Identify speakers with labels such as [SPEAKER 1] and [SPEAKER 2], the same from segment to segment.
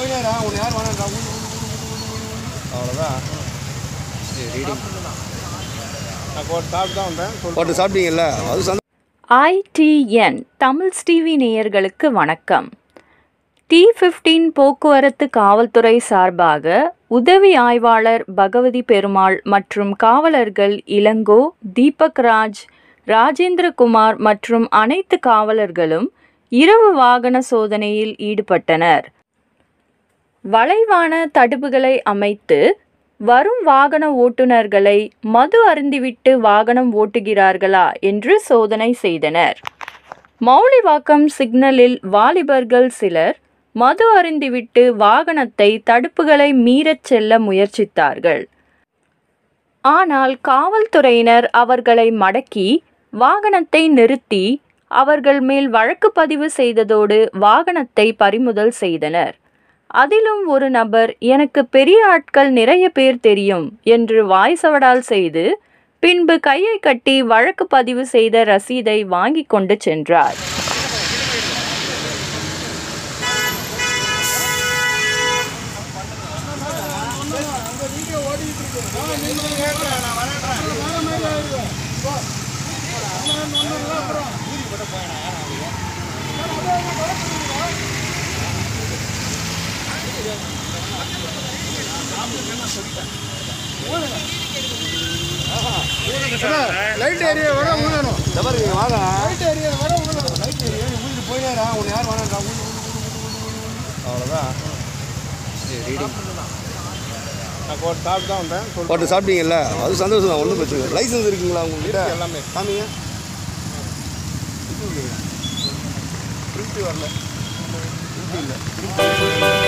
[SPEAKER 1] போயினாரா உன்னை யார் வேணான்றா அவ்வளோதான் சரி ரீடிங் நான் போட்டு சாப்பிட்டு தான் வந்தேன் போட்டு சாப்பிட்டீங்கல்ல அது சந்தோஷம்
[SPEAKER 2] ஐடிஎன் தமிழ் டிவி நேயர்களுக்கு வணக்கம் டி ஃபிஃப்டீன் போக்குவரத்து காவல்துறை சார்பாக உதவி ஆய்வாளர் பகவதி பெருமாள் மற்றும் காவலர்கள் இளங்கோ தீபக் ராஜ் ராஜேந்திரகுமார் மற்றும் அனைத்து காவலர்களும் இரவு வாகன சோதனையில் ஈடுபட்டனர் வளைவான தடுப்புகளை அமைத்து வரும் வாகன ஓட்டுநர்களை மது அருந்திவிட்டு வாகனம் ஓட்டுகிறார்களா என்று சோதனை செய்தனர் மௌலிவாக்கம் சிக்னலில் வாலிபர்கள் சிலர் மது அருந்திவிட்டு வாகனத்தை தடுப்புகளை மீறச் செல்ல முயற்சித்தார்கள் ஆனால் காவல்துறையினர் அவர்களை மடக்கி வாகனத்தை நிறுத்தி அவர்கள் மேல் வழக்கு பதிவு செய்ததோடு வாகனத்தை பறிமுதல் செய்தனர் அதிலும் ஒரு நபர் எனக்கு பெரிய ஆட்கள் நிறைய பேர் தெரியும் என்று வாய்சவடால் செய்து பின்பு கையை கட்டி வழக்கு பதிவு செய்த ரசீதை வாங்கி கொண்டு சென்றார்
[SPEAKER 1] லைட் ஏரியா வர ஊழணும் தவறு நீங்கள் வாங்க லைட் ஏரியா வர ஊழணும் லைட் ஏரியா நீ ஊழிட்டு போயினாரா உன்னை யார் வேணான்றா அவ்வளோதான் சரி ரீடிங் நான் போட்டு சாப்பிட்டு தான் வந்தேன் போட்டு சாப்பிட்டீங்கல்ல அது சந்தோஷம் தான் ஒன்றும் பிரச்சனை இல்லை லைசன்ஸ் இருக்குங்களா உங்ககிட்ட எல்லாமே காமிங்க பிரிண்ட் வரல பிரிண்ட் இல்லை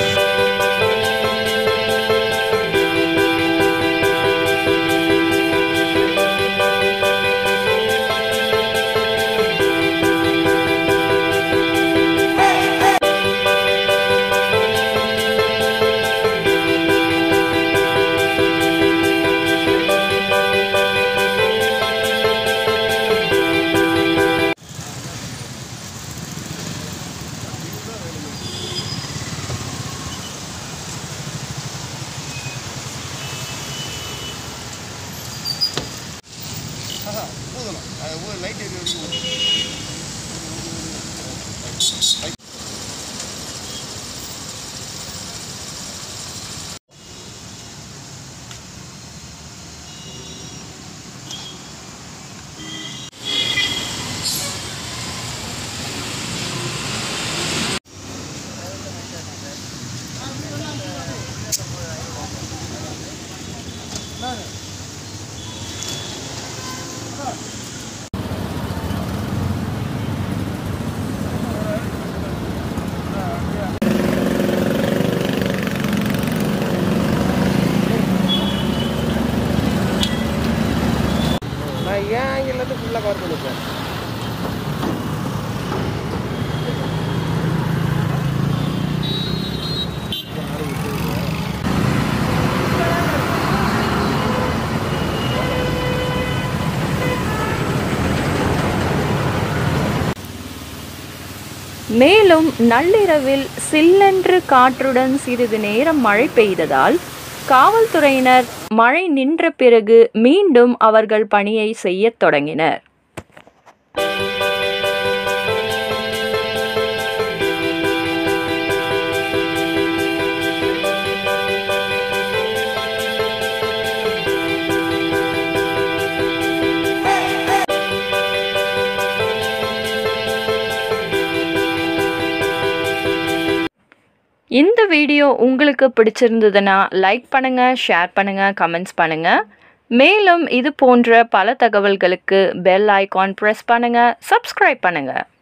[SPEAKER 1] ஊதணும் அது லைட் ஏரியா வரைக்கும் ஊதணும். நான் ஏன் ஆங்கிலேருந்து ஃபுல்லாக கவர் பண்ணிப்பேன்
[SPEAKER 2] மேலும் நள்ளிரவில் சில்லென்று காற்றுடன் சிறிது நேரம் மழை பெய்ததால் காவல்துறையினர் மழை நின்ற பிறகு மீண்டும் அவர்கள் பணியை செய்யத் தொடங்கினர் இந்த வீடியோ உங்களுக்கு பிடிச்சிருந்ததுன்னா லைக் பண்ணுங்க ஷேர் பண்ணுங்க கமெண்ட்ஸ் பண்ணுங்க மேலும் இது போன்ற பல தகவல்களுக்கு பெல் ஐகான் ப்ரெஸ் பண்ணுங்க சப்ஸ்கிரைப் பண்ணுங்க